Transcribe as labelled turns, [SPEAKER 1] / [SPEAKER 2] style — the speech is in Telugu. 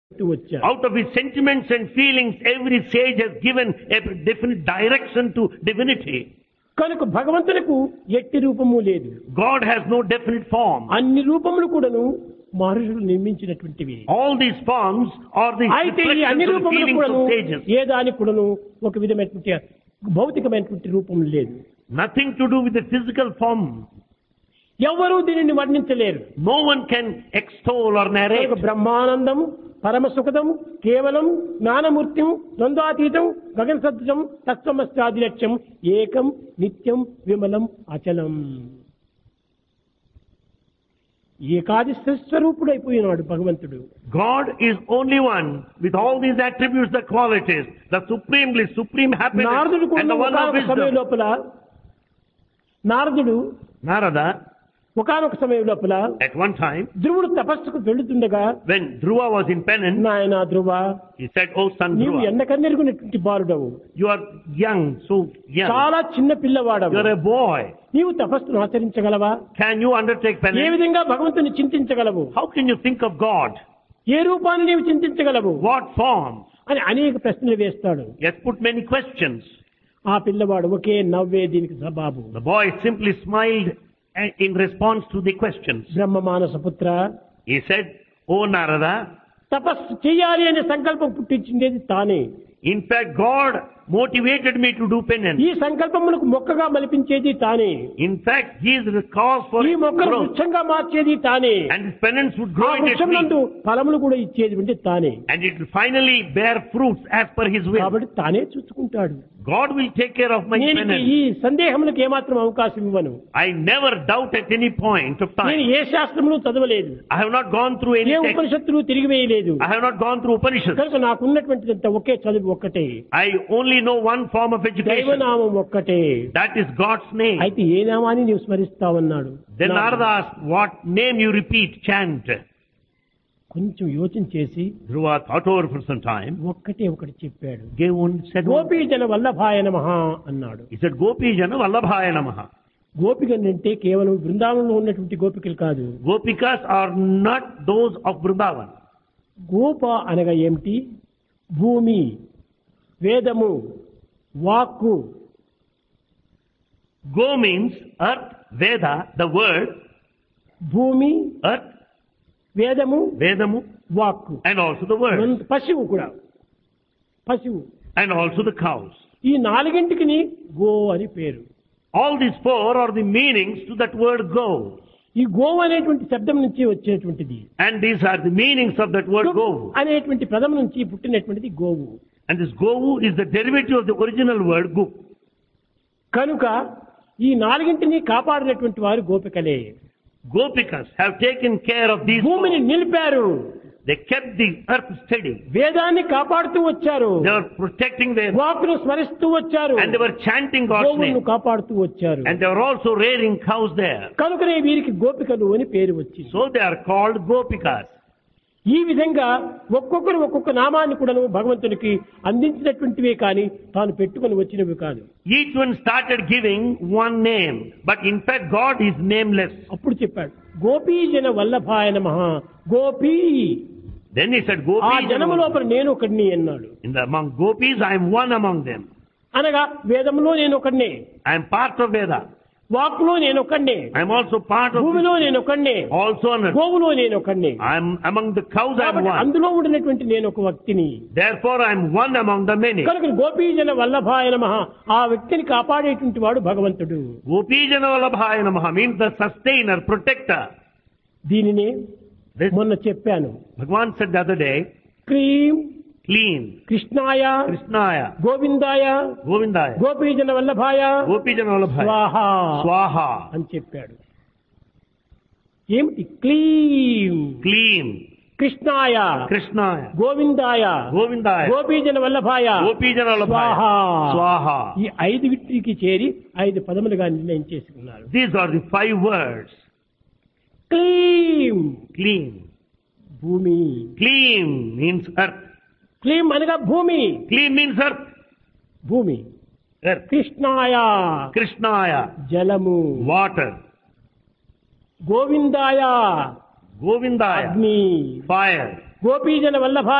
[SPEAKER 1] చెప్తూ వచ్చారు
[SPEAKER 2] Out of his sentiments and feelings, every sage has given a definite direction to divinity.
[SPEAKER 1] కనుక భగవంతునికి ఎట్టి రూపము లేదు
[SPEAKER 2] God has no definite form.
[SPEAKER 1] అన్ని రూపములు కూడాను మహర్షులు నిర్మించినటువంటివి
[SPEAKER 2] All these forms are the
[SPEAKER 1] అయితే ఈ అన్ని
[SPEAKER 2] reflections of the
[SPEAKER 1] రూపములు
[SPEAKER 2] feelings
[SPEAKER 1] కూడాను
[SPEAKER 2] of sages.
[SPEAKER 1] ఏ దానికి కూడాను ఒక విధమైనటువంటి భౌతికమైనటువంటి రూపం లేదు
[SPEAKER 2] Nothing to do with the physical form.
[SPEAKER 1] ఎవరూ దీనిని వర్ణించలేరు
[SPEAKER 2] No one can extol or narrate.
[SPEAKER 1] కనుక బ్రహ్మానందం పరమ సుఖదం కేవలం జ్ఞానమూర్త్యం ద్వంద్వాతీతం గగన సదృశం తత్వమస్యాది లక్ష్యం ఏకం నిత్యం విమలం అచలం ఏకాది స్వరూపుడైపోయినాడు భగవంతుడు
[SPEAKER 2] God is only one with all these attributes, the qualities, the supremely supreme happiness
[SPEAKER 1] నారదుడు కూడా
[SPEAKER 2] and the one of
[SPEAKER 1] ఒకనొక సమయం
[SPEAKER 2] wisdom.
[SPEAKER 1] లోపల నారదుడు
[SPEAKER 2] Narada,
[SPEAKER 1] ఒకనొక సమయం లోపల
[SPEAKER 2] at one time,
[SPEAKER 1] ధ్రువుడు తపస్సుకు వెళుతుండగా
[SPEAKER 2] when Dhruva was in penance,
[SPEAKER 1] నాయన ధ్రువ
[SPEAKER 2] he said, Oh son
[SPEAKER 1] నీవు
[SPEAKER 2] Dhruva,
[SPEAKER 1] ఎండకన్నెరుగునటువంటి బాలుడవు
[SPEAKER 2] you are young, so young.
[SPEAKER 1] చాలా చిన్న పిల్లవాడవు
[SPEAKER 2] You are a boy.
[SPEAKER 1] నీవు తపస్సును ఆచరించగలవా
[SPEAKER 2] Can you undertake
[SPEAKER 1] A
[SPEAKER 2] penance?
[SPEAKER 1] విధంగా భగవంతుని చింతించగలవు
[SPEAKER 2] How can you think of God?
[SPEAKER 1] ఏ రూపాన్ని నీవు చింతించగలవు
[SPEAKER 2] What form?
[SPEAKER 1] అని అనేక ప్రశ్నలు వేస్తాడు
[SPEAKER 2] He has put many questions.
[SPEAKER 1] ఆ పిల్లవాడు ఒకే నవ్వే దీనికి సబాబు
[SPEAKER 2] The boy simply smiled and- in response to the questions.
[SPEAKER 1] బ్రహ్మ మానస పుత్ర
[SPEAKER 2] He said, Oh Narada,
[SPEAKER 1] తపస్సు చేయాలి అనే సంకల్పం పుట్టించింది తానే
[SPEAKER 2] in fact God motivated me to do penance.
[SPEAKER 1] ఈ సంకల్పములకు మొక్కగా మలిపించేది తానే
[SPEAKER 2] In fact, he is the cause for
[SPEAKER 1] ఈ
[SPEAKER 2] its
[SPEAKER 1] మొక్కను
[SPEAKER 2] growth.
[SPEAKER 1] వృక్షంగా మార్చేది తానే
[SPEAKER 2] And this penance would
[SPEAKER 1] ఆ
[SPEAKER 2] grow into a
[SPEAKER 1] వృక్షం
[SPEAKER 2] tree.
[SPEAKER 1] నందు ఫలములు కూడా ఇచ్చేది అంటే తానే
[SPEAKER 2] And it will finally bear fruits as per his will.
[SPEAKER 1] కాబట్టి తానే చూసుకుంటాడు
[SPEAKER 2] God will take care of my
[SPEAKER 1] నేను
[SPEAKER 2] penance.
[SPEAKER 1] ఈ సందేహములకు ఏమాత్రం అవకాశం ఇవ్వను
[SPEAKER 2] I never doubt at any point of
[SPEAKER 1] నేను
[SPEAKER 2] time.
[SPEAKER 1] ఏ శాస్త్రములు చదవలేదు
[SPEAKER 2] I have not gone through any
[SPEAKER 1] A
[SPEAKER 2] text.
[SPEAKER 1] ఉపనిషత్తులు తిరిగివేయలేదు
[SPEAKER 2] I have not gone through Upanishads.
[SPEAKER 1] కనుక నాకున్నటువంటిదంత ఒకే చదువు ఒక్కటే
[SPEAKER 2] I only know one form of education.
[SPEAKER 1] దైవనామం ఒక్కటే
[SPEAKER 2] That is God's name.
[SPEAKER 1] అయితే ఏ నామాన్ని నీవు స్మరిస్తావన్నాడు
[SPEAKER 2] Then
[SPEAKER 1] నాకు
[SPEAKER 2] Narada asked, what name you repeat, chant.
[SPEAKER 1] కొంచెం యోచన చేసి
[SPEAKER 2] Dhruva thought over for some time,
[SPEAKER 1] ఒక్కటే ఒకటి చెప్పాడు
[SPEAKER 2] gave one, said one.
[SPEAKER 1] గోపీజన వల్లభాయ నమః అన్నాడు
[SPEAKER 2] He said, Gopijana Vallabhaya Namaha.
[SPEAKER 1] గోపికలంటే కేవలం బృందావనంలో ఉన్నటువంటి గోపికలు కాదు
[SPEAKER 2] Gopikas are not those of Vrindavan.
[SPEAKER 1] గోప అనగా ఏమిటి భూమి వేదము వాక్కు
[SPEAKER 2] Go means earth, Veda, the word,
[SPEAKER 1] భూమి
[SPEAKER 2] earth,
[SPEAKER 1] వేదము
[SPEAKER 2] Vedamu,
[SPEAKER 1] వాక్కు
[SPEAKER 2] and also the word,
[SPEAKER 1] మన- పశువు కూడా పశువు
[SPEAKER 2] and also the cows.
[SPEAKER 1] ఈ నాలుగింటికి గో అని పేరు
[SPEAKER 2] All these four are the meanings to that word go.
[SPEAKER 1] ఈ గోవు అనేటువంటి శబ్దం నుంచి వచ్చేటువంటిది
[SPEAKER 2] And these are the meanings of that word go.
[SPEAKER 1] అనేటువంటి పదం నుంచి పుట్టినటువంటిది గోవు
[SPEAKER 2] And this govu is the derivative of the original word gu.
[SPEAKER 1] కనుక ఈ నాలుగింటిని కాపాడినటువంటి వారు గోపికలే
[SPEAKER 2] Gopikas have taken care of these.
[SPEAKER 1] భూమిని
[SPEAKER 2] four.
[SPEAKER 1] నిలిపారు
[SPEAKER 2] They kept the earth steady.
[SPEAKER 1] వేదాన్ని కాపాడుతూ వచ్చారు
[SPEAKER 2] They were protecting their,
[SPEAKER 1] వాక్కును స్మరిస్తూ వచ్చారు
[SPEAKER 2] and they were chanting God's
[SPEAKER 1] గోవులను
[SPEAKER 2] name.
[SPEAKER 1] కాపాడుతూ వచ్చారు
[SPEAKER 2] And they were also rearing cows there.
[SPEAKER 1] కనుకనే వీరికి గోపికలు అని పేరు వచ్చింది
[SPEAKER 2] So they are called Gopikas.
[SPEAKER 1] ఈ విధంగా ఒక్కొక్కరు ఒక్కొక్క నామాన్ని కూడాను భగవంతునికి అందించినటువంటివే కానీ తాను పెట్టుకొని వచ్చినవి కాదు
[SPEAKER 2] Each one started giving one name, but in fact God is nameless.
[SPEAKER 1] అప్పుడు చెప్పాడు గోపీజన వల్లభాయ నమ గోపీ
[SPEAKER 2] Then he said,
[SPEAKER 1] ఆ జనము
[SPEAKER 2] Gopis.
[SPEAKER 1] లోపల నేను ఒకడిని అన్నాడు
[SPEAKER 2] In the, among Gopis, I am one among them.
[SPEAKER 1] అనగా వేదంలో నేను ఒకడినే
[SPEAKER 2] I am part of Veda.
[SPEAKER 1] వాక్కులో నేను ఒకడినే
[SPEAKER 2] I am also part of
[SPEAKER 1] భూమిలో నేను ఒకడినే
[SPEAKER 2] also on earth.
[SPEAKER 1] గోవులో నేను ఒకడినే
[SPEAKER 2] I am among the cows, I am
[SPEAKER 1] కాబట్టి
[SPEAKER 2] one.
[SPEAKER 1] అందులో ఉండినటువంటి నేను ఒక వ్యక్తిని
[SPEAKER 2] Therefore, I am one among the many.
[SPEAKER 1] కనుక గోపీజన వల్లభాయ నమ ఆ వ్యక్తిని కాపాడేటువంటి వాడు భగవంతుడు
[SPEAKER 2] Gopijana Vallabhaya Namaha means the sustainer, protector.
[SPEAKER 1] దీనినే
[SPEAKER 2] This
[SPEAKER 1] మొన్న చెప్పాను
[SPEAKER 2] Bhagavan said the other day,
[SPEAKER 1] క్రీం
[SPEAKER 2] clean,
[SPEAKER 1] కృష్ణాయ
[SPEAKER 2] Krishnaya,
[SPEAKER 1] గోవిందాయ
[SPEAKER 2] Govindaya,
[SPEAKER 1] గోపీజన వల్లభాయ
[SPEAKER 2] Gopijana Vallabhaya,
[SPEAKER 1] స్వాహ
[SPEAKER 2] Swaha,
[SPEAKER 1] అని చెప్పాడు ఏమిటి క్లీం
[SPEAKER 2] clean,
[SPEAKER 1] కృష్ణాయ
[SPEAKER 2] Krishnaya,
[SPEAKER 1] గోవిందాయ
[SPEAKER 2] Govindaya,
[SPEAKER 1] గోపీజన వల్లభాయ
[SPEAKER 2] Gopijana Vallabhaya,
[SPEAKER 1] స్వాహ.
[SPEAKER 2] Swaha.
[SPEAKER 1] ఈ ఐదు వీటికి చేరి ఐదు పదములుగా నిర్ణయం చేసుకున్నారు
[SPEAKER 2] These are the five words.
[SPEAKER 1] క్లీం
[SPEAKER 2] Clean.
[SPEAKER 1] భూమి
[SPEAKER 2] Clean means earth.
[SPEAKER 1] క్లీం అనగా భూమి
[SPEAKER 2] Clean means earth.
[SPEAKER 1] భూమి
[SPEAKER 2] Earth.
[SPEAKER 1] కృష్ణాయ
[SPEAKER 2] Krishnaya,
[SPEAKER 1] జలము
[SPEAKER 2] water.
[SPEAKER 1] గోవిందాయ
[SPEAKER 2] Govindaya,
[SPEAKER 1] అగ్ని
[SPEAKER 2] fire.
[SPEAKER 1] గోపీజన వల్లభాయ